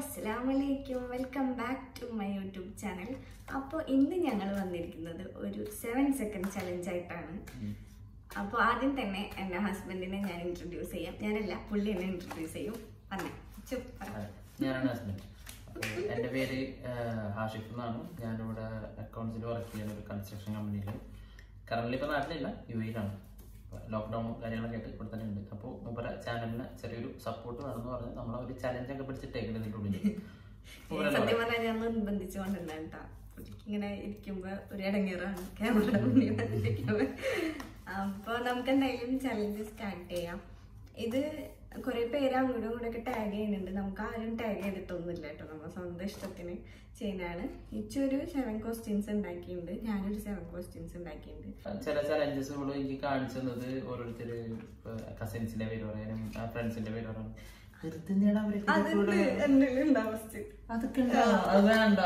അസ്സലാമലൈക്കും welcome back to my YouTube channel അപ്പോൾ ഇന്ന് ഞങ്ങൾ വന്നിരിക്കുന്നത് ഒരു സെവൻ സെക്കൻഡ് ചലഞ്ച് ആയിട്ടാണ് അപ്പോൾ ആദ്യം തന്നെ എൻ്റെ ഹസ്ബൻഡിനെ ഞാൻ ഇൻട്രൊഡ്യൂസ് ചെയ്യാം ഞാനല്ല പുള്ളി എന്നെ ഇൻട്രൊഡ്യൂസ് ചെയ്യും പറഞ്ഞേ ചുപ്പ് പറ. അതെ, ഞാനാണ് ഹസ്ബൻഡ് അപ്പോൾ എൻ്റെ പേര് ആ, ഹാഷിഫ് എന്നാണ് ഞാനിവിടെ അക്കൗണ്ട്സിൽ വർക്ക് ചെയ്യുന്ന ഒരു കൺസ്ട്രക്ഷൻ കമ്പനിയിൽ കറന്റ് ഇപ്പോൾ നാട്ടിലില്ല യു എയിലാണ് ലോക്ക്ഡൗൺ കാര്യങ്ങളൊക്കെ ആയിട്ട് ഇവിടെ തന്നെ ഉണ്ട് അപ്പോൾ മൂപ്പര ചാനലിന് ചെറിയൊരു സപ്പോർട്ട് വേണമെന്ന് പറഞ്ഞ് നമ്മളെ ഒരു ചലഞ്ചൊക്കെ പിടിച്ചിട്ടേക്കുന്നത് ഇതിൻ്റെ ഉള്ളിൽ മൂപ്പരെന്നെ സത്യം പറയും. പറഞ്ഞാൽ ഞാൻ നിർബന്ധിച്ചു കൊണ്ടുണ്ടാണ് കേട്ടോ പുള്ളിക്ക് ഇങ്ങനെ ഇരിക്കുമ്പോ ഒരു ഇടങ്ങേറാണ് ക്യാമറ മുന്നിൽ വന്നിരിക്കുമ്പോ അപ്പൊ നമുക്ക് എന്തായാലും ചലഞ്ച് സ്റ്റാർട്ട് ചെയ്യാം ഇത് കുറെ പേര് അങ്ങോട്ടും ഇങ്ങോട്ടൊക്കെ ടാഗ് ചെയ്യുന്നുണ്ട് നമുക്ക് ആരും ടാഗ് ചെയ്തിട്ടൊന്നുമില്ല കേട്ടോ നമ്മൾ സ്വന്തം ഇഷ്ടത്തിന് ചെയ്യുന്നതാണ് ഇച്ചൊരു സെവൻ ക്വസ്റ്റ്യൻസ് ഉണ്ടാക്കിയിട്ടുണ്ട് ഞാനൊരു സെവൻ ക്വസ്റ്റ്യൻസ് ഉണ്ടാക്കിയിട്ടുണ്ട് ചില ചലഞ്ചസുകൾ എനിക്ക് കാണിച്ചു തന്നത് ഓരോരുത്തർ കസിൻസിന്റെ പേര് പറയാനും ഫ്രണ്ട്സിന്റെ പേര് പറയാനും വെറുതെ എന്തിനാണ് അവരൊക്കെ അതെന്ത് ഇതിലൂടെ? എന്തെങ്കിലും ഉണ്ട് അവസ്ഥ അതൊക്കെ ഉണ്ടോ? അത് വേണ്ട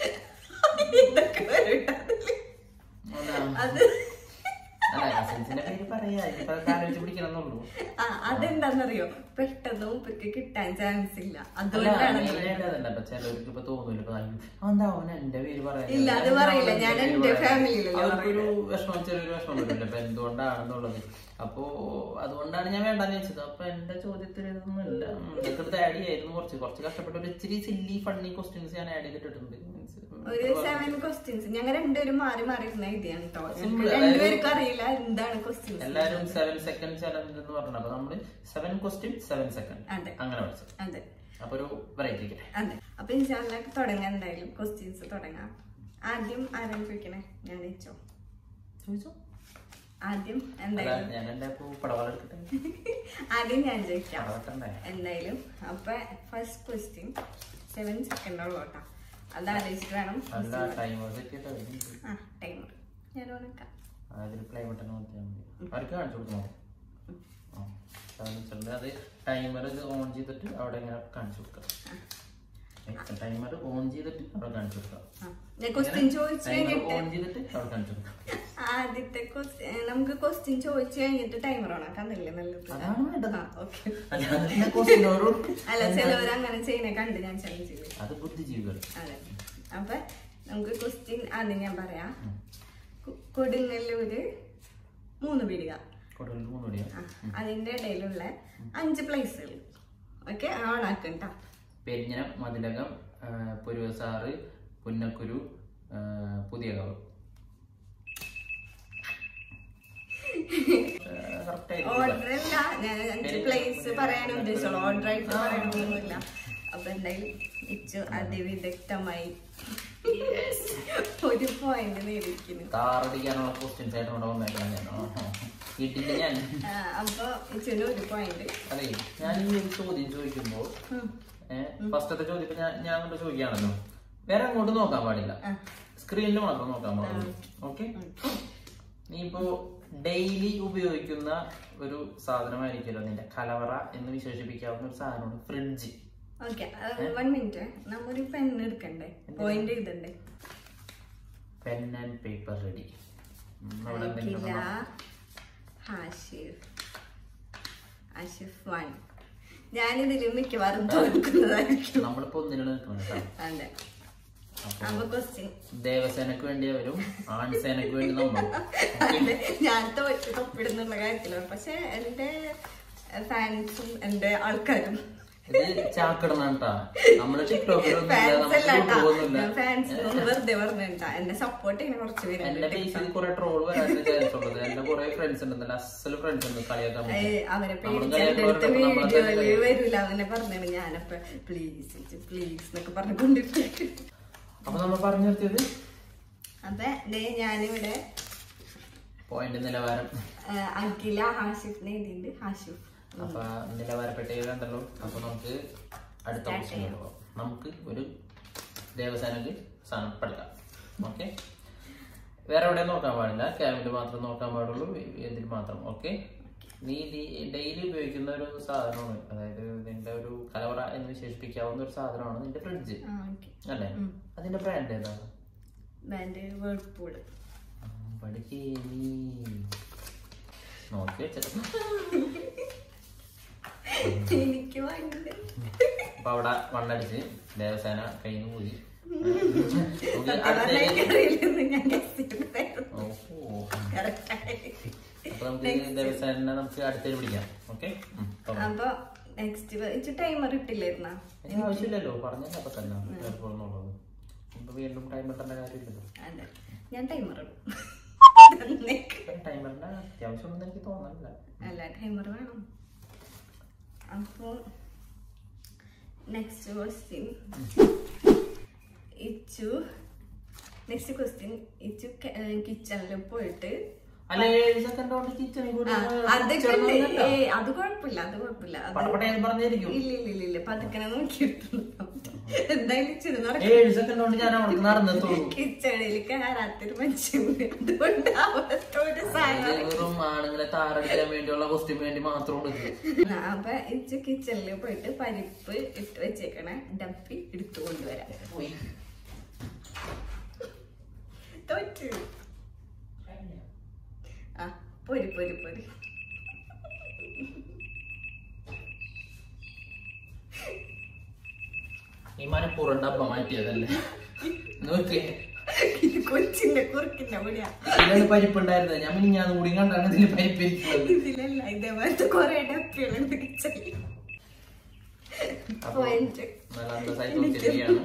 ഇതൊക്കെ വരട്ടെ അതില്. അല്ല. അത് അല്ല കസിൻസിന്റെ പേര് പറയാ ഇപ്പൊ ആലോചിച്ച് പിടിക്കണമെന്നുള്ളൂ ആ അതെന്താന്നറിയോ പെട്ടെന്ന് മൂപ്പർക്ക് കിട്ടാൻ ചാൻസ് ഇല്ല അല്ല, അതുകൊണ്ടാണ് main ആയിട്ട് അതല്ല ട്ടോ. ചിലർക്ക് ഇപ്പൊ തോന്നൂല ഇപ്പൊ അയ്യോ, അതെന്താ അവൻ എന്റെ പേര് പറയാൻ ഇല്ല, അത് പറയില്ല. ഞാൻ എന്റെ family-യിലല്ലേ അവർക്കൊരു വിഷമം ചെറിയൊരു വിഷമം വരില്ല അപ്പൊ എന്തുകൊണ്ടാണെന്നുള്ളത് അപ്പോ അതുകൊണ്ടാണ് ഞാൻ വേണ്ടെന്ന് വെച്ചത് അപ്പൊ എന്റെ ചോദ്യത്തിന് ഇതൊന്നുമില്ല ഉം, ഇതൊക്കെ ആഡ് ചെയ്യായിരുന്നു കുറച്ച് കുറച്ച് കഷ്ടപ്പെട്ട ഒരു ഇച്ചിരി സില്ലി ഫണ്ണി ക്വസ്റ്റ്യൻസ് ഞാൻ ആഡ് ചെയ്തിട്ടുണ്ട് Means, ഉം, ഒരു സെവൻ ക്വസ്റ്റ്യൻസ് ഞങ്ങൾ രണ്ടുപേരും മാറി മാറി ഇരുന്ന ഇതാണ് കേട്ടോ Simple. രണ്ടുപേർക്കും അറിയില്ല എന്താണ് ക്വസ്റ്റ്യൻസ് എല്ലാരും സെവൻ സെക്കൻഡ് ചലഞ്ച് എന്ന് പറഞ്ഞു അപ്പൊ നമ്മള് സെവൻ ക്വസ്റ്റ്യൻ സെവൻ സെക്കൻഡ് അതെ അങ്ങനെ പഠിച്ചു അതെ അപ്പൊ ഒരു വെറൈറ്റി ഇരിക്കട്ടെ അതെ അപ്പൊ ഇൻഷാല്ലക്ക് തുടങ്ങാം എന്തായാലും ക്വസ്റ്റ്യൻസ് തുടങ്ങാം ആദ്യം ആരാണ് ചോദിക്കണേ ഞാൻ വെച്ചോ ചോദിച്ചോ ആദ്യം അല്ല എന്തായാലും ഞാൻ എന്റെ ഇപ്പൊ പടവാള എടുക്കട്ടെ ആദ്യം ഞാൻ ചോദിക്കാം പടവട്ടണ്ടേ എന്തായാലും അപ്പൊ ഫസ്റ്റ് ക്വസ്റ്റ്യൻ സെവൻ സെക്കൻഡ് ഉള്ളു കേട്ടോ അത് ആലോചിച്ചിട്ട് വേണം അല്ല ടൈമർ സെറ്റ് ചെയ്തിട്ട് ആ ടൈമർ ഞാൻ ഉണക്കാം അതിൽ പ്ലേ ബട്ടൺ നോക്കിയാൽ മതി അവർക്ക് കാണിച്ചു കൊടുക്കണം ആ സാധിച്ചിട്ടുണ്ട് അത് ടൈമർ ഇത് ഓൺ ചെയ്തിട്ട് അവിടെ ഇങ്ങനെ കാണിച്ചു കൊടുക്കാം ടൈമർ ഓൺ ചെയ്തിട്ട് അവിടെ കാണിച്ചു കൊടുക്കാം ആ. ഞാൻ ക്വസ്റ്റ്യൻ ചോദിച്ചു ടൈമർ കഴിഞ്ഞിട്ട് ഓൺ ചെയ്തിട്ട് അവിടെ കാണിച്ചു കൊടുക്കാം ആദ്യത്തെ ക്വസ്റ്റ്യൻ നമുക്ക് ക്വസ്റ്റ്യൻ ചോദിച്ചു കഴിഞ്ഞിട്ട് ടൈമർ ഓണാക്കാന്നില്ലേ നല്ലത് അതാണ് വേണ്ടത് ആ ഓക്കെ അല്ലാതെ പിന്നെ ക്വസ്റ്റ്യനോട് അല്ല ചിലവർ അങ്ങനെ ചെയ്യുന്ന കണ്ട് ഞാൻ ചലഞ്ച് ചെയ്തു അത് ബുദ്ധിജീവികൾ അതെ അപ്പൊ നമുക്ക് ക്വസ്റ്റ്യൻ ആദ്യം ഞാൻ പറയാം ഉം. കു- കൊടുങ്ങല്ലൂര് മൂന്ന് പീടിക കൊടുക്കൽ മൂന്ന് മണിയാ ആ, അതിന്റെ ഇടയിലുള്ള അഞ്ച് പ്ലേസുകൾ ഓക്കെ ഓണാക്കണ്ട പെരിഞ്ഞനം മതിലകം ആ, പുരുവസാറ് പുന്നക്കുരു ആ, പുതിയകാവ് കറക്റ്റ് ആയിരിക്കും ഓർഡർ അല്ല ഞാൻ അഞ്ച് പ്ലേസ് പറയാൻ ഉദ്ദേശിച്ചോളൂ ഓർഡർ ആയിട്ട് പറയണമെന്നൊന്നുമില്ല അപ്പൊ എന്തായാലും ഇച്ചു അതിവിദഗ്ധമായി ഒരു പോയിന്റ് നേടിയിരിക്കുന്നു കാറടിക്കാനുള്ള ക്വസ്റ്റ്യൻസ് ആയിട്ട് ഇവിടെ വന്നേക്കണം ഞാൻ ആഹാ. വീട്ടില് ഞാൻ ആ, അപ്പൊ ഇച്ചുവിന് ഒരു പോയിന്റ് അതെ ഞാൻ ഈ ഒരു ചോദ്യം ചോദിക്കുമ്പോ ഫസ്റ്റത്തെ ചോദ്യം ഇപ്പൊ ഞാൻ ഞാൻ അങ്ങോട്ട് ചോദിക്കുകയാണല്ലോ വേറെ അങ്ങോട്ട് നോക്കാൻ പാടില്ല സ്ക്രീനിൽ മാത്രം നോക്കാൻ പാടുള്ളൂ ഓക്കെ നീ ഇപ്പോ ഡെയിലി ഉപയോഗിക്കുന്ന ഒരു സാധനമായിരിക്കുമല്ലോ നിന്റെ കലവറ എന്ന് വിശേഷിപ്പിക്കാവുന്ന ഒരു സാധനമാണ് ഫ്രിഡ്ജ് ഓക്കെ വൺ മിനിറ്റ് നമ്മൊരു പെൻ എടുക്കണ്ടേ പോയിന്റ് എഴുതണ്ടേ പെൻ ആൻഡ് പേപ്പർ റെഡി അവിടെ കില എന്തെങ്കിലും ഹാഷിഫ് ഹാഷിഫ് വൺ ഞാനിതിൽ മിക്കവാറും തോൽക്കുന്നതായിരിക്കും നമ്മളിപ്പോ ഒന്നിനാണ് നിൽക്കുന്നത് കേട്ടോ അതെ അപ്പൊ അപ്പൊ ക്വസ്റ്റ്യൻ ദേവസേനക്ക് വേണ്ടി അവരും ആൺസേനക്ക് വേണ്ടി നമ്മളും അതെ ഞാൻ തോറ്റ് തൊപ്പിടുന്നുള്ള കാര്യത്തിലാണ് പക്ഷെ എന്റെ ഫാൻസും എന്റെ ആൾക്കാരും ഇത് ചാക്കിടണം കേട്ടാ നമ്മള് ടിക്ടോക്കിലൊന്നും ഫാൻസ് അല്ല പോകുന്നില്ല ഫാൻസ് ഒന്ന് വെറുതെ പറഞ്ഞിട്ടാ എന്നെ സപ്പോർട്ട് ചെയ്യുന്ന കുറച്ച് എന്റെ പേരുണ്ട് ബേസിൽ കുറെ ട്രോൾ വരാനുള്ള ചാൻസ് ഉള്ളത് എന്റെ കുറെ ഫ്രണ്ട്സ് ഉണ്ട് അസൽ ഫ്രണ്ട്സ് ഉണ്ട് കളിയാക്കാൻ ഏ, വേണ്ടി. അവരെ നമ്മളും പേടിച്ച് എന്റെ അടുത്ത് കളിയാക്കുന്നവരുണ്ട്, നമ്മളെ തന്നെ വീഡിയോയില് കളിയാക്കും. വരൂല അങ്ങനെ പറഞ്ഞാണ് ഞാനപ്പ പ്ലീസ് പ്ലീസ് എന്നൊക്കെ പറഞ്ഞുകൊണ്ടിരിക്കും അപ്പൊ നമ്മൾ പറഞ്ഞു നിർത്തിയത് അപ്പൊ ദേ ഞാനിവിടെ പോയിന്റ് നിലവാരം ആ, അഖില ഹാഷിഫിനെ എഴുതിയിട്ടുണ്ട് ഹാഷിഫ് അപ്പൊ നിലവാരപ്പെട്ടത് കണ്ടല്ലോ അപ്പൊ നമുക്ക് അടുത്ത Start ക്വസ്റ്റ്യൻ ചെയ്യാം. പോകാം നമുക്ക് ഒരു ദേവസേനക്ക് സാധനം പഠിക്കാം ഓക്കെ വേറെ എവിടെ നോക്കാൻ പാടില്ല ക്യാബിൽ മാത്രം നോക്കാൻ പാടുള്ളൂ ഇതിൽ മാത്രം ഓക്കെ നീ ഡെയിലി ഉപയോഗിക്കുന്ന ഒരു സാധനമാണ് അതായത് നിന്റെ ഒരു കലവറ എന്ന് വിശേഷിപ്പിക്കാവുന്ന ഒരു സാധനമാണ് നിന്റെ ഫ്രിഡ്ജ് ആ ഓക്കെ അല്ലേ അതിന്റെ ബ്രാൻഡ് ഏതാണ് ബാൻഡ് വേൾപൂള് പഠിക്കേ നീ നോക്കി വെച്ചിട്ട് എനിക്ക് ഭയങ്കര അപ്പൊ അവിടെ വണ്ണടിച്ച് ദേവസേന കയ്യിൽ നിന്ന് പോയി നമുക്ക് സത്യം അടുത്ത പറഞ്ഞാൽ എനിക്കറിയില്ലെന്ന് ഞാൻ guess ചെയ്തതായിരുന്നു. ഓഹോ Correct ആയി. അപ്പൊ നമുക്ക് ദേവസേനെ നമുക്ക് അടുത്തേക്ക് പിടിക്കാം ഓക്കെ അപ്പൊ നെക്സ്റ്റ് ടൈമർ ഇട്ടില്ലായിരുന്ന ആവശ്യമില്ലല്ലോ പറഞ്ഞല്ലോ അപ്പൊ തന്നെ എളുപ്പമെന്നുള്ളത് ഇപ്പൊ വീണ്ടും ടൈം ഇട്ടേണ്ട കാര്യമില്ലല്ലോ അതെ ഞാൻ ടൈമർ ഇടും തന്നേക്ക്. ടൈമറിന്റെ അത്യാവശ്യമൊന്നും എനിക്ക് തോന്നുന്നില്ല അല്ല ടൈമർ വേണം അപ്പോ next question Ichu next question Ichu കിച്ചണിൽ പോയിട്ട് അല്ല ഏഴ് സെക്കൻഡ് കൊണ്ട് കിച്ചണിൽ കൂടി ആ, അതൊക്കെ ചേർന്ന് ഉണ്ട്. വന്നല്ലോ. ഏയ്, അത് കുഴപ്പമില്ല അത് കുഴപ്പമില്ല അത് പടപടയെന്ന് പറഞ്ഞിരിക്കും ഇല്ല ഇല്ല ഇല്ല ഇല്ല പതുക്കനെ നോക്കിയിട്ടുള്ളൂ എന്തായാലും ഇച്ചിരി ഏഴ് സെക്കൻഡ് കൊണ്ട് ഞാൻ അവിടെ നടന്നെത്തുള്ളൂ കിച്ചണിൽ കയറാത്തൊരു മനുഷ്യൻ അതുകൊണ്ട് അവിടുത്തെ ഒരു സാധനം വെറും ആണുങ്ങളെ താറടിക്കാൻ വേണ്ടിയുള്ള കോസ്റ്റ്യൂം വേണ്ടി മാത്രം ഇത് ആ, അപ്പൊ ഇച്ച് കിച്ചണിൽ പോയിട്ട് പരിപ്പ് ഇട്ട് വെച്ചേക്കണ ഡപ്പി എടുത്തു കൊണ്ടുവരാം പോയി തോറ്റു ആ പൊരി പൊരി പൊരി ഈ മനപ്പൂർവ്വം ഡബ്ബ മാറ്റിയതല്ലേ നോക്കേ ഇത് കൊച്ചിന്റെ കുറുക്കിന്റെ പൊടിയാ ഇതിലാണ് പരിപ്പുണ്ടായിരുന്നത് ഞാൻ മിനിഞ്ഞാന്ന് കൂടി കണ്ടാണ് ഇതിൽ പരിപ്പിരിക്കുന്നത് ഇതിലല്ല ഇതേപോലത്തെ കൊറേ ഡപ്പികളുണ്ട് കിച്ചണിൽ അപ്പൊ പോയിന്റ് നല്ല അന്തസ്സായി തോറ്റിരിക്കുകയാണ്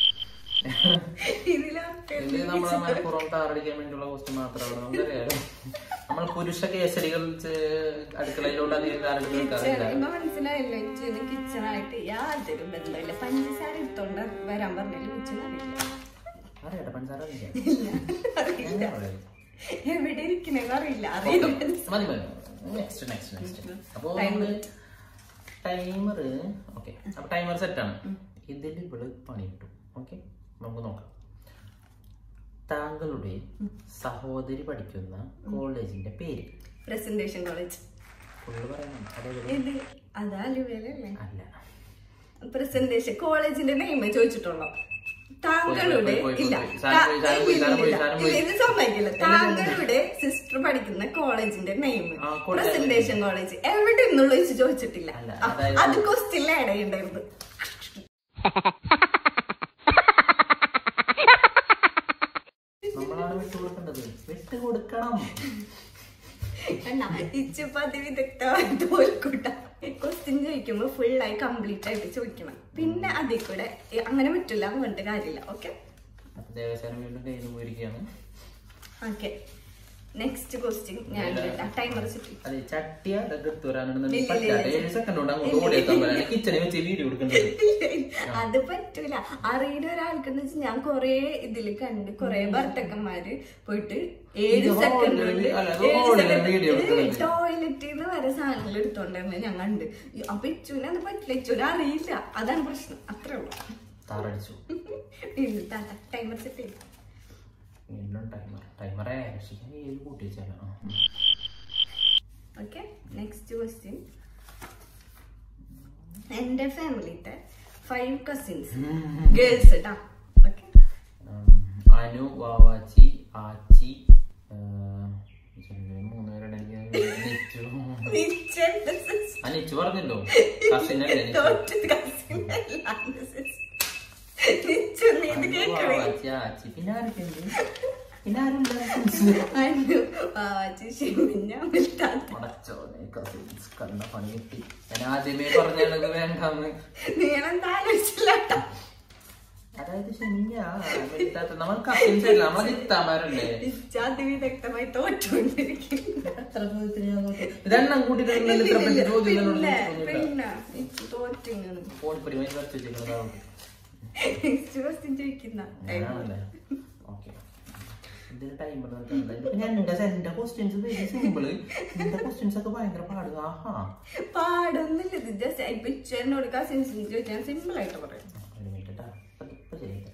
ഇതിലൊക്കെ ഇത് നമ്മളെ മനപ്പൂർവ്വം താറടിക്കാൻ വേണ്ടിയുള്ള കോസ്റ്റ്യൂം മാത്രമാണ് നമുക്കറിയാലോ നമ്മൾ പുരുഷ കേസരികൾ ചെ- അടുക്കളയിലോട്ട് അധികം കാലം നിൽക്കാറില്ല ഇപ്പൊ മനസ്സിലായല്ലോ ഇച്ചിന് കിച്ചണായിട്ട് യാതൊരു ബന്ധമില്ല പഞ്ചസാര ഇട്ടോണ്ട് വരാൻ പറഞ്ഞാലും ഇച്ചിന് അറിയില്ല അറിയാട്ടെ പഞ്ചസാര അറിയില്ല. അറിയില്ല ഞാൻ പറയാം. എവിടെ ഇരിക്കണെന്ന് അറിയില്ല അറിയില്ല മതി മതി നെക്സ്റ്റ് നെക്സ്റ്റ് നെക്സ്റ്റ് അപ്പോ Timer. ടൈമർ ഓക്കെ അപ്പൊ ടൈമർ സെറ്റ് ആണ് ഇതിൽ ഇവള് പണിയിട്ടു ഓക്കെ നമുക്ക് നോക്കാം താങ്കളുടെ സഹോദരി പഠിക്കുന്ന കോളേജിന്റെ പേര് പ്രസന്റേഷൻ കോളേജ് ഫുള്ള് പറയണം അതേപോലെ ഇത് അതാ ലുവേലല്ലേ അല്ല പ്രസന്റേഷൻ കോളേജിന്റെ നെയിം ചോദിച്ചിട്ടുള്ളോ താങ്കളുടെ പോയി, പോയി, പോയി, ഇല്ല പോയി. സാധനം പോയി, സാധനം പോയി, സാധനം പോയി, സാധനം പോയി. ഇല്ല, ഇത് സമ്മതിക്കില്ല താങ്കളുടെ സിസ്റ്റർ പഠിക്കുന്ന കോളേജിന്റെ നെയിം ആ, കോളേജ്. പ്രസന്റേഷൻ കോളേജ് എവിടെ നിന്നുള്ള വെച്ച് ചോദിച്ചിട്ടില്ല അല്ല, ആ, അതായത്- അത് ക്വസ്റ്റ്യൻ ആഡ് ചെയ്യണ്ടായിരുന്നു നമ്മളാണ് വിട്ടു കൊടുക്കേണ്ടത് വിട്ടു കൊടുക്കണം എന്നാ ഇച്ചിപ്പോ അതിവിദഗ്ധമായി തോൽക്കൂട്ട ക്വസ്റ്റ്യൻ ചോദിക്കുമ്പോ ഫുൾ ആയി കംപ്ലീറ്റ് ആയിട്ട് ചോദിക്കണം പിന്നെ അതിൽ കൂടെ ഏ, അങ്ങനെ പറ്റില്ല എന്ന് പറഞ്ഞിട്ട് കാര്യമില്ല ഓക്കെ അപ്പൊ ദേവസ്വം വീണ്ടും കയ്യിൽ നിന്ന് പോയിരിക്കുകയാണ് ഓക്കെ നെക്സ്റ്റ് ക്വസ്റ്റ്യൻ ഞാൻ ടൈമർ ചുറ്റി അതെ ചട്ടിയ എടുത്തു വരാനുണ്ടെന്നുണ്ടെങ്കിൽ ഇല്ല, ഇല്ല, പറ്റാതെ ഇല്ല. ഏഴ് സെക്കൻഡ് കൊണ്ട് അങ്ങോട്ട് ഓടിയെത്താൻ പറയാൻ കിച്ചണിൽ വെച്ച് വീഡിയോ കൊടുക്കേണ്ടത് അത് പറ്റൂല അറിയുന്ന ഒരാൾക്കെന്ന് വെച്ചാൽ ഞാൻ കൊറേ ഇതില് കണ്ട് കൊറേ ഭർത്തക്കന്മാര് പോയിട്ട് ഏഴ് ഇത് സെക്കൻഡ് hall ല് അല്ല, ഇത് hall ല് video എടുക്കുന്നത്. ടോയ്ലറ്റിൽ നിന്ന് വരെ സാധനങ്ങൾ എടുത്തോണ്ടായിരുന്നു ഞാൻ കണ്ട് ഈ- അപ്പൊ ഇച്ചുവിനെ അത് പറ്റില്ല ഇച്ചുവിനെ അറിയില്ല അതാണ് പ്രശ്നം അത്രേ ഉള്ളൂ താറടിച്ചു ടൈമർ സെറ്റ് ചെയ്തു വീണ്ടും ടൈമർ ടൈമറെ രക്ഷിക്കാൻ ഏഴ് കൂട്ടി വെച്ചാലോ ഓക്കെ നെക്സ്റ്റ് ക്വസ്റ്റ്യൻ എന്റെ ഫാമിലിത്തെ ഫൈവ് കസിൻസ് ഗേൾസ് കേട്ടാ ഓക്കെ അനു വാവാച്ചി ആച്ചി ആ, മൂന്ന് പേരുടെ നിച്ചു ആ നിച്ചു പറഞ്ഞല്ലോ കസിനല്ലേ നിച്ചു അനു, വാവാച്ചി ആച്ചി പിന്നെ ആരൊക്കെയുണ്ട് പിന്നെ ആരുണ്ട് അടച്ചോനെ കസിൻസ് കണ്ട പണി കിട്ടി ഞാൻ ആദ്യമേ പറഞ്ഞത് വേണ്ടെന്ന് അതായത് ശനിഞ്ഞ നമ്മൾ കസിൻസ് അല്ല നമ്മളെ ചിത്താമാരല്ലേ വ്യക്തമായി തോറ്റുകൊണ്ടിരിക്കുന്നു എത്ര ചോദ്യത്തിന് ഞാൻ നോക്കി ഇതെണ്ണം കൂട്ടിയിട്ടുണ്ടെങ്കിൽ ഇത്ര പറ്റി ചോദ്യം പിന്നെ പിന്നെ എനിക്ക് തോറ്റിങ്ങനെ ഫോൺ പരിപാടി വരച്ച് വെച്ചിരിക്കുന്നതാണ് നെക്സ്റ്റ് ക്വസ്റ്റ്യൻ ചോദിക്കുന്ന ഞാനാണല്ലേ ഓക്കെ ഇതിന് ടൈമർ ഞാൻ എന്റെ എന്റെ ക്വസ്റ്റ്യൻസ് വെരി സിമ്പിള് എന്റെ ക്വസ്റ്റ്യൻസ് ഒക്കെ ഭയങ്കര പാടുക ആഹാ പാടൊന്നുമില്ല ഇത് ജസ്റ്റ് ഇപ്പൊ ഇച്ചേനോട് കസിൻസിന് ചോദിച്ചാൽ സിമ്പിൾ ആയിട്ട് പറയാം ഒരു മിനിറ്റ് കേട്ടോ ഇപ്പൊ ചെയ്യട്ടെ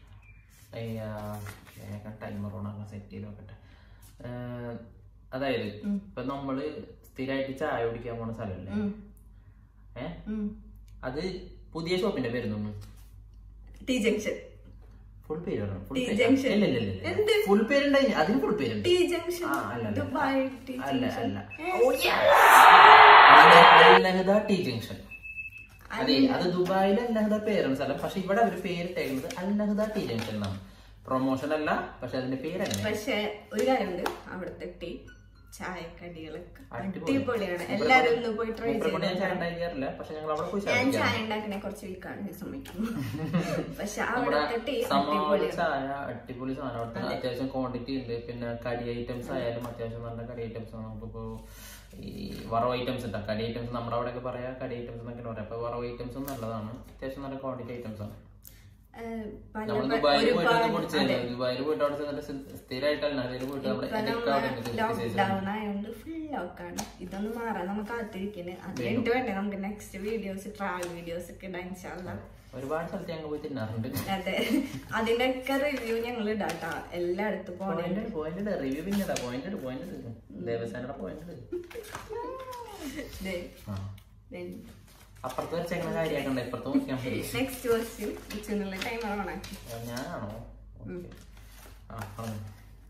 ടൈമർ ഓണാക്കാൻ സെറ്റ് ചെയ്ത് നോക്കട്ടെ ഏർ, അതായത് ഇപ്പൊ നമ്മള് സ്ഥിരമായിട്ട് ചായ കുടിക്കാൻ പോണ സ്ഥലമല്ലേ ഉം. ഏ ഉം. അത് പുതിയ ഷോപ്പിന്റെ പേര് തോന്നുന്നു ടി ജംഗ്ഷൻ ഫുൾ പേര് പറയണം ഫുൾ ടി പേര് ജംഗ്ഷൻ. ഇല്ല ഇല്ല ഇല്ല എന്ത്? ഫുൾ പേരുണ്ടായി അതിന് ഫുൾ പേരുണ്ട് ടി ജംഗ്ഷൻ ആ, അല്ല, അല്ല. ദുബായ് ടി അല്ല ജംഗ്ഷൻ അല്ല ഏ? ഓ, yes! അല്ല, അൽ നഹദ ടി ജംഗ്ഷൻ അതെ അത് ദുബായിൽ അൽനഹദ പേരാണ് സ്ഥലം പക്ഷെ ഇവിടെ അവർ പേരിട്ടേക്കുന്നത് അൽനഹദ ടീ ജംഗ്ഷൻ എന്നാണ് പ്രൊമോഷൻ അല്ല പക്ഷെ അതിന്റെ പേരല്ല പക്ഷെ ഒരു കാര്യമുണ്ട് അവിടുത്തെ ടീ ചായക്കടികളൊക്കെ അടിപൊളി. അടിപൊളിയാണ് എല്ലാരും ഒന്ന് പോയി ട്രൈ മൂപ്പരെക്കൊണ്ട് ഞാൻ ചായ ചെയ്ത് ഉണ്ടാക്കിയാറില്ല പക്ഷെ ഞങ്ങൾ അവിടെ പോയി ചായ ഞാൻ കുടിക്കാറുണ്ട്. ചായ ഉണ്ടാക്കണേ കുറച്ച് വീക്കാണ് ശ്രമിക്കുന്നു പക്ഷെ നമ്മുടെ അവിടുത്തെ ടീ സമാന അടിപൊളിയാണ് ചായ അടിപൊളി സാധനം അവിടുത്തെ അത്യാവശ്യം ക്വാണ്ടിറ്റി ഉണ്ട് പിന്നെ കടി ഐറ്റംസ് ആയാലും അത്യാവശ്യം നല്ല കടി ഐറ്റംസ് ആണ് നമുക്കിപ്പോ ഈ വറവ് ഐറ്റംസ് ഉണ്ട് കടി ഐറ്റംസ് നമ്മുടെ അവിടെയൊക്കെ പറയാ കടി ഐറ്റംസ് എന്നൊക്കെ പറയാം അപ്പൊ വറവ് ഐറ്റംസും നല്ലതാണ് അത്യാവശ്യം നല്ല ക്വാണ്ടിറ്റി ഐറ്റംസ് ആണ് ഏഹ് പല നമ്മൾ പ- ദുബായിൽ പോയിട്ട് ഒരുപാട് കുടിച്ചില്ല ദുബായിൽ പോയിട്ട് അവിടെ ചെന്നിട്ട് സ്ഥി- സ്ഥിരമായിട്ടല്ല അതിൽ പോയിട്ട് നമ്മുടെ ഇപ്പൊ ഇടയ്ക്ക് അവിടെ ഉണ്ട് നമ്മ ഫിഫ്റ്റി സൈസ് ലോക്ക്ഡൌൺ ആയതുകൊണ്ട് ഫുൾ ലോക്കാണ് ഇതൊന്നും മാറാൻ നമുക്ക് കാത്തിരിക്കുന്നത് അത് കഴിഞ്ഞിട്ട് വേണ്ടേ നമുക്ക് നെക്സ്റ്റ് വീഡിയോസ് ട്രാവൽ വീഡിയോസ് ഒക്കെ ഇടാൻ ഇൻഷാല്ലാ. ഒരുപാട് സ്ഥലത്ത് ഞങ്ങൾ പോയി തിന്നാറുണ്ട് അതെ അതിന്റെയൊക്കെ റിവ്യൂ ഞങ്ങൾ ഇടാട്ടാ എല്ലായിടത്തും പോണേ പോയിന്റ് പോയിന്റ് റിവ്യൂ പിന്നെടാ പോയിന്റ് പോയിന്റ് ദേവസേനയുടെ പോയിന്റ് ആ അപ്പുറത്ത് വെച്ച എങ്ങനെ കാര്യമാക്കണ്ട ഇപ്പുറത്ത് നോക്കിയാൽ മതി നെക്സ്റ്റ് ക്വസ്റ്റ്യൻ ഇച്ചുനുള്ള ടൈമർ ഓണാക്കി ആ, ഞാനാണോ ഓക്കേ. ആ പറഞ്ഞു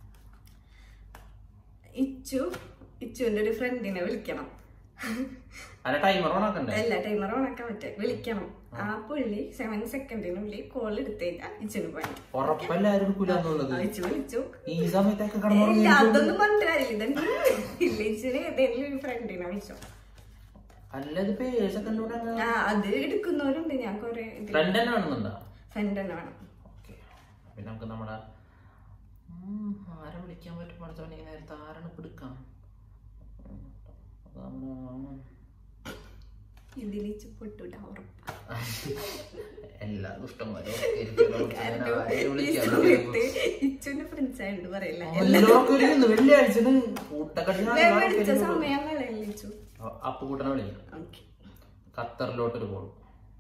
ഇച്ചു ഇച്ചുവിന്റെ ഒരു ഫ്രണ്ടിനെ വിളിക്കണം അല്ല ടൈമർ ഓണാക്കണ്ടേ അല്ല ടൈമർ ഓണാക്കാൻ പറ്റേ വിളിക്കണം ആ പുള്ളി സെവൻ സെക്കൻഡിനുള്ളിൽ കോൾ എടുത്തേക്കാം ഇച്ചിന് പണി ഉറപ്പല്ലാരും എടുക്കൂല എന്നുള്ളത് ഇച്ചു വിളിച്ചു ഈ സമയത്തൊക്കെ ഇല്ല കടന്നു അതൊന്നും പറഞ്ഞിട്ടില്ല ഇതെന്താ ഇല്ല ഇച്ചിന് ഏതെങ്കിലും ഒരു ഫ്രണ്ടിനെ വിളിച്ചോ അല്ല ഇത് പേര് സെക്കൻഡ് കൂടെ ആ അത് എടുക്കുന്നവരുണ്ട് ഞാൻ കൊറേ ഫ്രണ്ട് തന്നെ വേണമെന്നുണ്ടോ ഫ്രണ്ട് തന്നെ വേണം ഓക്കെ പിന്നെ നമുക്ക് നമ്മുടെ ഉം, ആരെ വിളിക്കാൻ പറ്റും പഠിച്ചവനെ നേരത്തെ ആരാണ് ഇപ്പൊ എടുക്കാം ഉം, അത് നമ്മുടെ ഇതിൽ ഇച്ചു പൊട്ടൂട്ട ഉറപ്പാ എല്ലാ ദുഷ്ടന്മാരും ഒക്കെ ഇരിക്കുന്നു. ഞാൻ ആരെയും ഈ വിളിക്കാം. സമയത്ത് ഇച്ചുവിന്റെ ഫ്രണ്ട്സ് ആയിട്ട് പറയില്ല എല്ലാവർക്കും ഒരു ഇന്ന് വെള്ളിയാഴ്ച കൂട്ടക്കടി വിളിച്ച സമയം കളയല്ലേ ഇച്ചു അപ്പു കൂട്ടനെ വിളിക്കാം ഓക്കെ ഖത്തറിലോട്ടൊരു കോൾ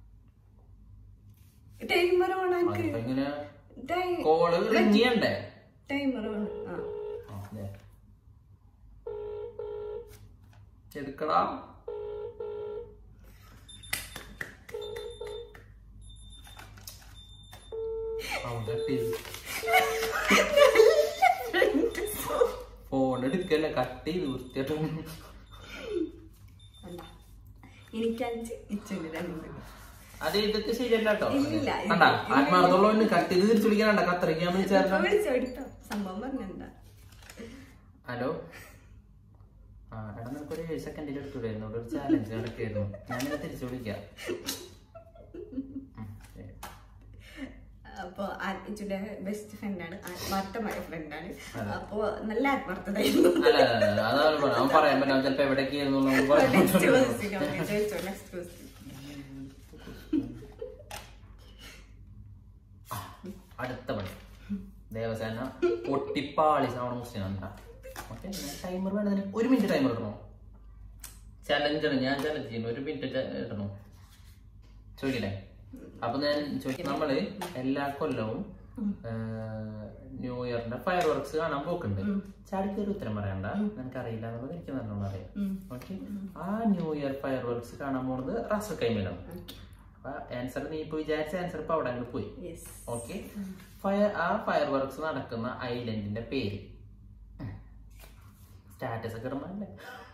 ടൈമർ ഓണാക്ക് അതിപ്പോ ഇങ്ങനെ കോള് റിങ്ങിയണ്ടേ ടൈമർ ഓൺ ആ ആ, ദേ. എടുക്കടാ ഫോൺ എടുക്കല്ല കട്ട് ചെയ്ത് വൃത്തിയായിട്ടും അല്ല എനിക്ക് അഞ്ച് ഇച്ചുവിന് രണ്ട് അത് ഇതൊക്കെ ശരിയല്ല കേട്ടോ ഇല്ല, ഇത് കണ്ടാ ആത്മാർത്ഥമുള്ളവന് കട്ട് ചെയ്ത് തിരിച്ചു വിളിക്കാനുണ്ട കത്തറിക്കാൻ വിളിച്ചായിരുന്നു ഇപ്പൊ വിളിച്ചോ എടുത്തോ സംഭവം പറഞ്ഞെന്താ ഹലോ ആ എടാ നിനക്കൊരു ഏഴ് സെക്കൻഡിൽ എടുത്തുവിടായിരുന്നു അവിടെ ഒരു ചാലഞ്ച് നടക്കായിരുന്നു ഞാനിത് തിരിച്ചു വിളിക്കാം ഉം, ശരി. അപ്പൊ ഇച്ചുന്റെ ബെസ്റ്റ് ഫ്രണ്ടാണ് ആത്മാർത്ഥമായ ഫ്രണ്ടാണ് അപ്പൊ നല്ല ആത്മാർത്ഥതായിരുന്നു അല്ല അല്ല, അല്ല, അതാണ് പറഞ്ഞത്. അവൻ പറയാൻ പറ്റാം ചിലപ്പോ എവിടേക്കായിരുന്നു എന്നുള്ളത് പറയാൻ നെക്സ്റ്റ് പറ്റില്ല. ക്വസ്റ്റ്യൻ ഓക്കെ ചോദിച്ചോ നെക്സ്റ്റ് ക്വസ്റ്റ്യൻ ആ, അടുത്ത പണി ദേവസേന പൊട്ടിപ്പാളി സാവണ മുസ്ലിം ഓക്കെ ടൈമർ വേണ്ടതിന് ഒരു മിനിറ്റ് ടൈമർ ഇടണോ ചലഞ്ചാണ് ഞാൻ ചലഞ്ച് ചെയ്യുന്നു ഒരു മിനിറ്റ് ഇടണോ ചോദിക്കട്ടെ അപ്പൊ ഞാൻ ചോദിക്കും നമ്മള് എല്ലാ കൊല്ലവും ന്യൂ ഇയറിന്റെ ഫയർ വർക്ക്സ് കാണാൻ പോക്കുണ്ട് ചാടിക്ക് ഒരു ഉത്തരം പറയണ്ട നിനക്ക് അറിയില്ല എന്നുള്ളത് എനിക്ക് നല്ലോണം അറിയാം ഓക്കെ ആ ന്യൂ ഇയർ ഫയർ വർക്ക്സ് കാണാൻ പോണത് റാസൽ കൈമേലാണ് അപ്പൊ ആൻസർ നീ ഇപ്പൊ വിചാരിച്ച ആൻസർ ഇപ്പൊ അവിടെ അങ്ങ് പോയി യെസ് ഓക്കെ ഫയർ ആ ഫയർ വർക്ക്സ് നടക്കുന്ന ഐലൻഡിന്റെ പേര് സ്റ്റാറ്റസ് ഒക്കെ ഇടണല്ലേ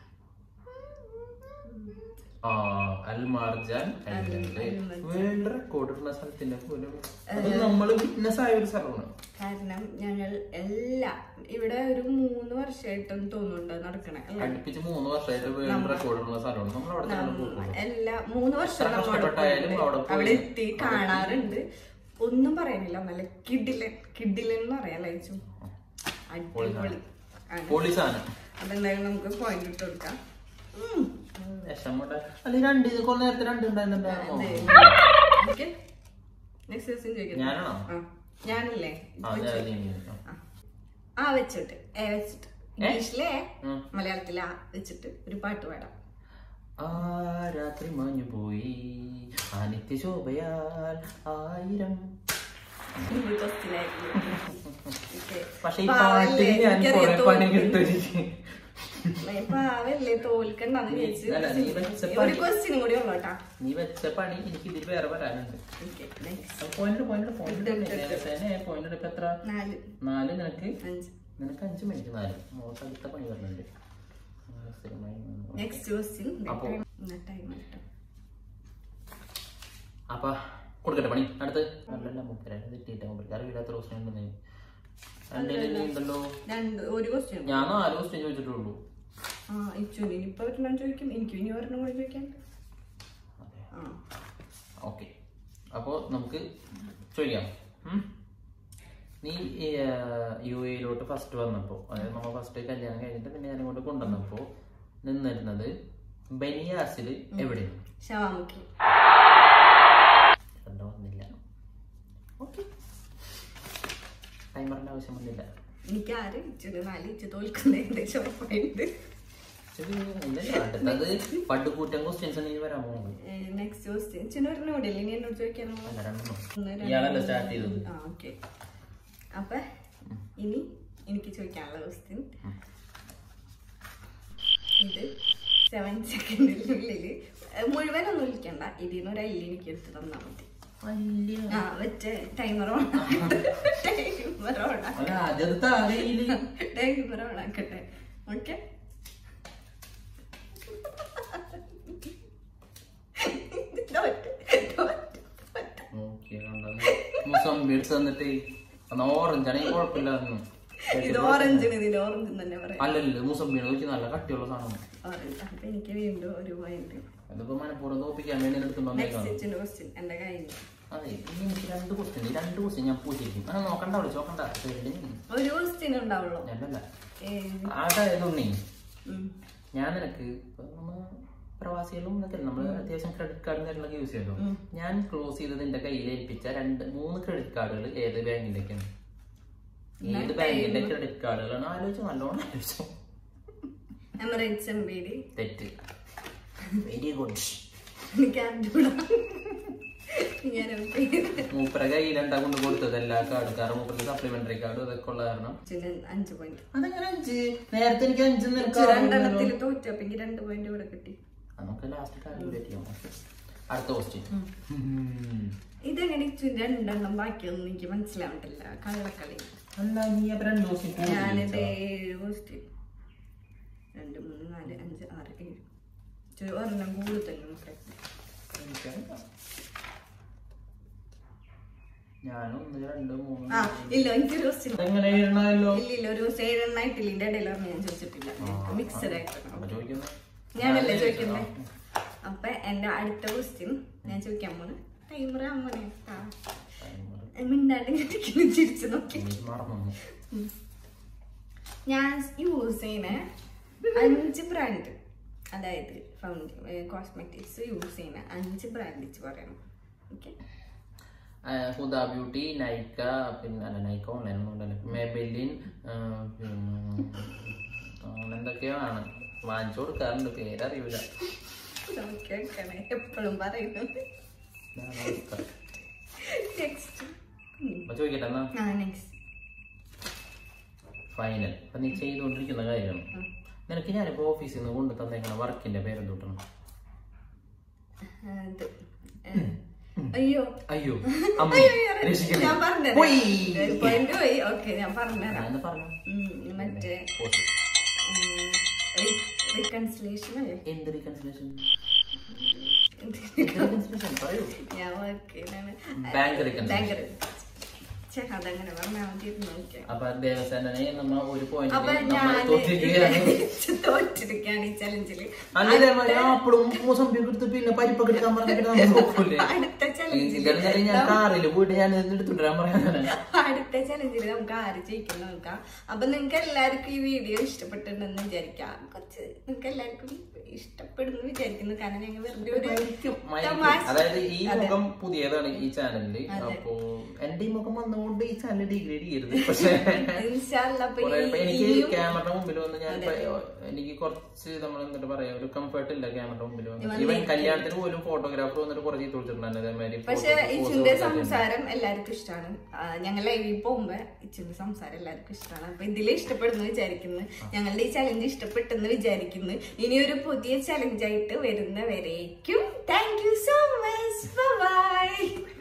ആ അൽമാർജാൻ ഐലൻഡ് വേൾഡ് റെക്കോർഡ് ഇടുന്ന സ്ഥലത്തിന്റെ പോലും അത് നമ്മൾ വിറ്റ്നസ് ആയ ഒരു സ്ഥലമാണ് കാരണം ഞങ്ങൾ എല്ലാ ഇവിടെ ഒരു മൂന്ന് വർഷമായിട്ടെന്ന് തോന്നുന്നുണ്ട് നടക്കണേ അല്ലേ അടുപ്പിച്ച് മൂന്ന് വർഷമായിട്ട് വേൾഡ് റെക്കോർഡ് ഉള്ള സ്ഥലമാണ് നമ്മൾ അവിടെ തന്നെ പോകുന്നത് എല്ലാ മൂന്ന് വർഷം എത്ര നമ്മൾ അവിടെ കഷ്ടപ്പെട്ടായാലും പോയിട്ടുണ്ട്. അവിടെ പോയി അവിടെ എത്തി കാണാറുണ്ട് ഒന്നും പറയാനില്ല നല്ല കിഡിലൻ കിഡിലൻ എന്ന് പറയാൻ ലയിച്ചു അടിപൊളി ആണ്. പൊളി സാധനം അപ്പൊ എന്തായാലും നമുക്ക് പോയിന്റ് ഇട്ട് കൊടുക്കാം ഉം. വിഷമമുണ്ട് അല്ല ഈ രണ്ട് ഇത് കൊറേ നേരത്തെ രണ്ട് ഉണ്ടായിരുന്നുണ്ടായിരുന്നോ ഓക്കെ നെക്സ്റ്റ് ക്വസ്റ്റ്യൻ ചോദിക്കാം ഞാനാണോ ആ ഞാനല്ലേ ആ ഞാൻ നീ- നീ- നീ. ആ. ആ വെച്ചിട്ട് എ വെച്ചിട്ട് ഇംഗ്ലീഷിലെ ഉം. മലയാളത്തിലെ ആ വെച്ചിട്ട് ഒരു പാട്ട് പാടാം ആ രാത്രി മാഞ്ഞു പോയി ആ നിത്യശോഭയാൽ ആയിരം ഇത് question ആയിരുന്നു. Okay. പക്ഷെ ഈ പാവല്ലേ, പാട്ടിൽ ഞാൻ എനിക്കറിയാം കുറെ പണി തോൽക്കും. കിട്ടും എനിക്ക് ഏ, പാവല്ലേ തോൽക്കണ്ടെന്ന് വിചാരിച്ച് അല്ല, നീ വെച്ച ഒരു പണി- ക്വസ്റ്റ്യനും കൂടി ഉള്ളു കേട്ടാ നീ വെച്ച പണി എനിക്ക് ഇതിൽ വേറെ വരാനുണ്ട് okay next point point point point ഇപ്പൊ എത്ര നാല് നാല് നിനക്ക് അഞ്ച് നിനക്ക് അഞ്ച് മിനിറ്റ് നാല് മോൾക്ക് അടുത്ത പണി വരുന്നുണ്ട് ആ, സ്ഥിരമായി നിന്ന്. നെക്സ്റ്റ് ക്വസ്റ്റ്യൻ അപ്പോ- ടൈം കേട്ടോ അപ്പൊ കൊടുക്കട്ടെ പണി അടുത്ത് അല്ലല്ല മുപ്പര തെറ്റിയിട്ട മുപ്പരക്കാർ വീടാത്ത ക്വസ്റ്റ്യൻ ഉണ്ടെന്ന് എൻ്റെ ഉണ്ടല്ലോ രണ്ട് ഒരു ക്വസ്റ്റ്യൻ ഞാൻ നാല് ക്വസ്റ്റ്യൻ ചോദിച്ചിട്ടുള്ളൂ ആ ഇച്ചുവിന് ഇനിയിപ്പോ ഒരെണ്ണം ചോദിക്കും എനിക്ക് ഇനി ഒരെണ്ണം കൂടി ചോദിക്കാൻ അതെ ആ ഓക്കെ അപ്പോൾ നമുക്ക് ചോദിക്കാം ഉം? നീ യു എയിലോട്ട് ഫസ്റ്റ് വന്നപ്പോൾ അതായത് നമ്മൾ ഫസ്റ്റ് കല്യാണം കഴിഞ്ഞിട്ട് പിന്നെ ഞാൻ ഇങ്ങോട്ട് കൊണ്ടുവന്നപ്പോൾ നിന്നിരുന്നത് ബനിയാസിൽ എവിടെയാണ് ഷവാമുഖി രണ്ടോ വന്നില്ല ഓക്കെ ടൈമറിന്റെ ആവശ്യം വന്നില്ല എനിക്ക് ആര് ഇച്ചിരി നാല് ഇച്ച് തോൽക്കുന്ന ഏകദേശം ഉറപ്പായിട്ടുണ്ട് ശരി, ഇല്ലല്ല, അടുത്തത് പട്ടുകൂറ്റൻ ക്വസ്റ്റ്യൻസ് ആണ് ഇനി വരാൻ പോകുന്നത് നെക്സ്റ്റ് ക്വസ്റ്റ്യൻ ഇച്ചിന് ഒരെണ്ണം കൂടെ ഇനി എന്നോട് ചോദിക്കാനോ അല്ല രണ്ടെണ്ണം ഒന്ന് രണ്ട് ഇയാളല്ലേ സ്റ്റാർട്ട് ചെയ്തത് ആ ഓക്കെ അപ്പൊ ഇനി എനിക്ക് ചോദിക്കാനുള്ള ക്വസ്റ്റ്യൻ ഇത് സെവൻ സെക്കൻഡിനുള്ളിൽ മുഴുവനൊന്നും വിളിക്കണ്ട ഇതിന്ന് ഒരു അല്ലി എനിക്ക് എടുത്ത് തന്നാ മതി വലിയ ആ വെച്ച് ടൈമർ ഓൺ ടൈമർ ഓൺ അല്ല ആദ്യത്തെ അറിയില്ല ടൈമർ ഓൺ ആക്കട്ടെ ഓക്കെ ഓക്കെ മുസംബി എടുത്ത് തന്നിട്ട് അന്ന് ഓറഞ്ച് ആണെങ്കിൽ കുഴപ്പമില്ലായിരുന്നു ഇത് ഓറഞ്ചിന് ഇതിന് ഓറഞ്ച് തന്നെ പറയാം അല്ലല്ല മുസംബിയുടെ വെച്ച് നല്ല കട്ടിയുള്ള സാധനം ഓറഞ്ച് അപ്പൊ എനിക്ക് വീണ്ടും ഒരു പോയിന്റ് അതിപ്പോ മനപ്പൂർവ്വം തോപ്പിക്കാൻ വേണ്ടി എടുത്തുണ്ടോ നെക്സ്റ്റ് ക്വസ്റ്റ്യൻ എന്റെ കയ്യിൽ അതെ ഇനി എനിക്ക് രണ്ട് ക്വസ്റ്റ്യൻ രണ്ട് ക്വസ്റ്റ്യൻ ഞാൻ പൂച്ചിരിക്കും അങ്ങനെ നോക്കണ്ട വിളിച്ച് നോക്കണ്ട പേടില്ല. ഒരു ക്വസ്റ്റ്യൻ ഉണ്ടാവുള്ളൂ അല്ലല്ല ഏത്? അതായത് ഉണ്ണി ഉം. ഞാൻ നിനക്ക് ഇപ്പൊ നമ്മ പ്രവാസികളും ഇതൊക്കെ നമ്മൾ അത്യാവശ്യം ക്രെഡിറ്റ് കാർഡും കാര്യങ്ങളൊക്കെ യൂസ് ചെയ്യല്ലോ ഞാൻ ക്ലോസ് ചെയ്തത് എന്റെ കയ്യിൽ ഏൽപ്പിച്ച രണ്ട് മൂന്ന് ക്രെഡിറ്റ് കാർഡുകൾ ഏത് ബാങ്കിന്റെയൊക്കെയാണ് ഏത് ബാങ്കിന്റെ ക്രെഡിറ്റ് കാർഡുകളാണ് ആലോചിച്ചു നല്ലോണം ആലോചിച്ചു എമിറേറ്റ്സ് എം ബി ഡി തെറ്റ് വെരി ഗുഡ് എനിക്ക് അറിഞ്ഞൂടാ ഞാൻ മൂപ്പര കയ്യിലുണ്ടാ കൊണ്ട് കൊടുത്തത് എല്ലാ കാർഡ് കാരണം മൂപ്പർക്ക് സപ്ലിമെന്ററി കാർഡ് ഇതൊക്കെ ഉള്ള കാരണം അഞ്ച് പോയിന്റ് അതങ്ങനെ അഞ്ച് നേരത്തെ എനിക്ക് അഞ്ച് രണ്ടെണ്ണത്തിൽ തോറ്റു അപ്പൊ എനിക്ക് രണ്ട് പോയിന്റ് ഇവിടെ കിട്ടി നമുക്ക് ലാസ്റ്റ് കാൽക്കുലേറ്റ് ചെയ്യാം അടുത്ത ക്വസ്റ്റ്യൻ ഇതെങ്ങനെ ഇച്ചു രണ്ടെണ്ണം ബാക്കിയൊന്നും എനിക്ക് മനസ്സിലാവണ്ടില്ല കള്ളക്കളി അല്ല നീ അപ്പൊ രണ്ട് ക്വസ്റ്റ്യൻ ഞാനിത് ഏഴ് ക്വസ്റ്റ്യൻ രണ്ട് മൂന്ന് നാല് അഞ്ച് ആറ് ഏഴ് ഇച്ചിരി ഒരെണ്ണം കൂടുതൽ നമുക്ക് ഞാനും ഒന്ന് രണ്ട് മൂന്ന് ആ ഇല്ല എനിക്കൊരു ക്വസ്റ്റ്യൻ എങ്ങനെ എഴുതണമല്ലോ ഇല്ല ഇല്ല ഒരു ഏഴെണ്ണായിട്ടില്ല ഇതിന്റെ ഇടയിൽ ഒരെണ്ണം ഞാൻ ചോദിച്ചിട്ടില്ല മിക്സഡ് ആയിട്ട് അപ്പൊ ചോദിക്കുന്നു ഞാനല്ലേ ചോദിക്കണ്ടേ അപ്പൊ എന്റെ അടുത്ത ക്വസ്റ്റ്യൻ ഞാൻ ചോദിക്കാൻ പോണ് ടൈമർ അമ്മനെ മിണ്ടാണ്ട് ഇങ്ങനെ ചിരിച്ചു നോക്കി മറന്നു ഉം. ഞാൻ യൂസ് ചെയ്യുന്ന അഞ്ച് ബ്രാൻഡ് അതായത് കോസ്മെറ്റിക്സ് യൂസ് ചെയ്യുന്ന അഞ്ച് ബ്രാൻഡ് വെച്ച് പറയണം ഓക്കെ ഹുദ ബ്യൂട്ടി നൈക്ക പിന്നെ അല്ല നൈക്ക ഓൺലൈൻ ഒന്നും ഉണ്ടല്ലോ മെബെലിൻ പിന്നെ എന്തൊക്കെയോ ആണ് വാങ്ങിച്ചു കൊടുക്കാറുണ്ട് പേരറിയില്ല നമുക്ക് വെക്കണേ എപ്പോഴും പറയുന്നത് ഇതാണ് അവസ്ഥ. നെക്സ്റ്റ് അപ്പൊ ചോദിക്കട്ടെ എന്നാ ആ നെക്സ്റ്റ് ഫൈനൽ അപ്പൊ നീ ചെയ്തുകൊണ്ടിരിക്കുന്ന കാര്യം നിനക്ക് ഞാനിപ്പോ ഓഫീസിൽ നിന്ന് കൊണ്ടു തന്നേക്കണ വർക്കിന്റെ പേരെന്തൂട്ടണം ഇത് ഏ, അയ്യോ അയ്യോ അമ്മ അയ്യോ, അയ്യോ, രക്ഷിക്കണേ. ഞാൻ പറഞ്ഞുതരാം പോയി. പോയിന്റ് പോയി ഓക്കെ ഞാൻ പറഞ്ഞുതരാം ഞാനൊന്ന് പറഞ്ഞു ഉം, മറ്റേ പോസ്റ്റ്. റീകൺസിലേഷൻ അല്ലേ എന്ത് റീകൺസിലേഷൻ റീകൺസിലേഷൻ പറയൂ ഞാൻ വർക്ക് ചെയ്യുന്നതാണ് ബാങ്ക് reconciliation. ബാങ്ക് ചേ അതങ്ങനെ പറഞ്ഞാൽ മതി നോക്കിയാ അപ്പൊ ദേവസേനനെ നമ്മ ഒരു അപ്പൊ പോയിന്റ് ഞാൻ തോറ്റിരിക്കുകയാണ് തോറ്റിരിക്കുകയാണ് ഈ ചലഞ്ചില് അല്ലേ അപ്പോഴും മൂസമ്പിയൊക്കെ എടുത്ത് പിന്നെ പരിപ്പൊക്കെ എടുക്കാൻ പറഞ്ഞിട്ട് നമ്മൾ നോക്കൂലേ അടുത്ത ചലഞ്ചില് ഇതെന്താ ഞാൻ കാറിൽ പോയിട്ട് ഞാൻ എടുത്തിട്ടാൻ പറയാനാണ് അടുത്ത ചലഞ്ചിൽ നമുക്ക് ആര് ജയിക്കും നോക്കാം അപ്പൊ നിങ്ങൾക്ക് എല്ലാവർക്കും ഈ വീഡിയോ ഇഷ്ടപ്പെട്ടിട്ടുണ്ടെന്ന് വിചാരിക്കാം കുറച്ച് നിങ്ങൾക്ക് എല്ലാവർക്കും ഇഷ്ടപ്പെടുന്നു വിചാരിക്കുന്നു കാരണം ഞങ്ങൾ വെറുതെ ഒരു മരിക്കും, മരിക്കും. തമാശ അതായത് ഈ മുഖം പുതിയതാണ് ഈ ചാനലില് അപ്പോ എന്റെ ഈ മുഖം വന്നുകൊണ്ട് ഈ ചാനൽ ഡിഗ്രേഡ് ചെയ്യരുത് പക്ഷെ ഇൻഷാല്ല അപ്പൊ കുറെ ഇപ്പൊ എനിക്ക് ഇനിയും ക്യാമറയുടെ മുമ്പിൽ വന്ന് ഞാൻ ഇപ്പൊ എനിക്ക് കുറച്ച് നമ്മൾ എന്നിട്ട് പറയാ ഒരു കംഫർട്ട് ഇല്ല ക്യാമറയുടെ മുമ്പിൽ വന്ന് ഈവൻ കല്യാണത്തിന് പോലും ഫോട്ടോഗ്രാഫർ വന്നിട്ട് കുറെ ചീത്ത വിളിച്ചിട്ടുണ്ടായിരുന്നു അതേമാതിരി പക്ഷെ photo- pose ഇച്ചുന്റെ കൊടുത്തിട്ട്. സംസാരം എല്ലാവർക്കും ഇഷ്ടമാണ് ഞങ്ങൾ ലൈവിൽ പോകുമ്പോ ഇച്ചുന്റെ സംസാരം എല്ലാവർക്കും ഇഷ്ടമാണ് അപ്പൊ ഇതിൽ ഇഷ്ടപ്പെടുന്നു വിചാരിക്കുന്നു ഞങ്ങളുടെ ഈ ചലഞ്ച് ഇഷ്ടപ്പെട്ടെന്ന് വിചാരിക്കുന്നു ഇനി ഒരു പുതിയ ചലഞ്ചായിട്ട് വരുന്നവരേക്കും thank you so much by